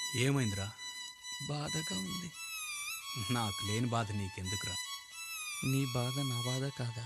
ఏమైందిరా బాధగా ఉంది నాకు లేని బాధ నీకెందుకురా నీ బాధ నా బాధ కాదా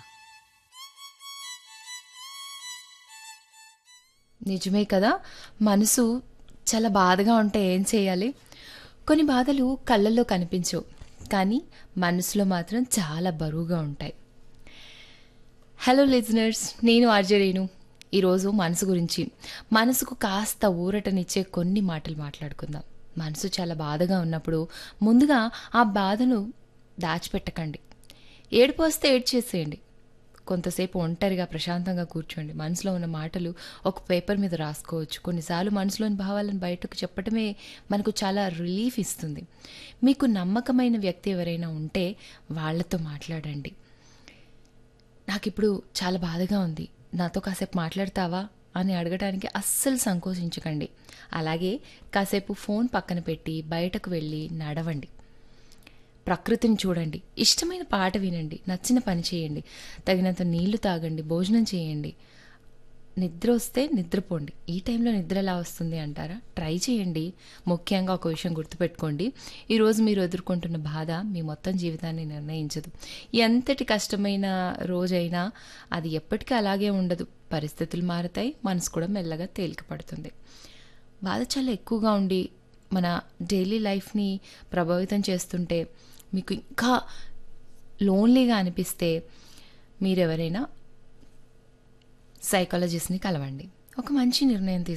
నిజమే కదా మనసు చాలా బాధగా ఉంటే ఏం చేయాలి కొన్ని బాధలు కళ్ళల్లో కనిపించవు కానీ మనసులో మాత్రం చాలా బరువుగా ఉంటాయి హలో లిజనర్స్ నేను ఆర్జే రేణు ఈరోజు మనసు గురించి మనసుకు కాస్త ఊరటనిచ్చే కొన్ని మాటలు మాట్లాడుకుందాం మనసు చాలా బాధగా ఉన్నప్పుడు ముందుగా ఆ బాధను దాచిపెట్టకండి ఏడుపు వస్తే ఏడ్చేసేయండి కొంతసేపు ఒంటరిగా ప్రశాంతంగా కూర్చోండి మనసులో ఉన్న మాటలు ఒక పేపర్ మీద రాసుకోవచ్చు కొన్నిసార్లు మనసులోని భావాలను బయటకు చెప్పడమే మనకు చాలా రిలీఫ్ ఇస్తుంది మీకు నమ్మకమైన వ్యక్తి ఎవరైనా ఉంటే వాళ్ళతో మాట్లాడండి నాకు ఇప్పుడు చాలా బాధగా ఉంది నాతో కాసేపు మాట్లాడతావా అని అడగడానికి అస్సలు సంకోచించకండి అలాగే కాసేపు ఫోన్ పక్కన పెట్టి బయటకు వెళ్ళి నడవండి ప్రకృతిని చూడండి ఇష్టమైన పాట వినండి నచ్చిన పని చేయండి తగినంత నీళ్లు తాగండి భోజనం చేయండి నిద్ర వస్తే నిద్రపోండి ఈ టైంలో నిద్ర ఎలా వస్తుంది అంటారా ట్రై చేయండి ముఖ్యంగా ఒక విషయం గుర్తుపెట్టుకోండి ఈరోజు మీరు ఎదుర్కొంటున్న బాధ మీ మొత్తం జీవితాన్ని నిర్ణయించదు ఎంతటి కష్టమైన రోజైనా అది ఎప్పటికీ అలాగే ఉండదు పరిస్థితులు మారుతాయి మనసు కూడా మెల్లగా తేలిక పడుతుంది బాధ చాలా ఎక్కువగా ఉండి మన డైలీ లైఫ్ని ప్రభావితం చేస్తుంటే మీకు ఇంకా లోన్లీగా అనిపిస్తే మీరెవరైనా సైకాలజిస్ట్ని కలవండి ఒక మంచి నిర్ణయం తీసుకోండి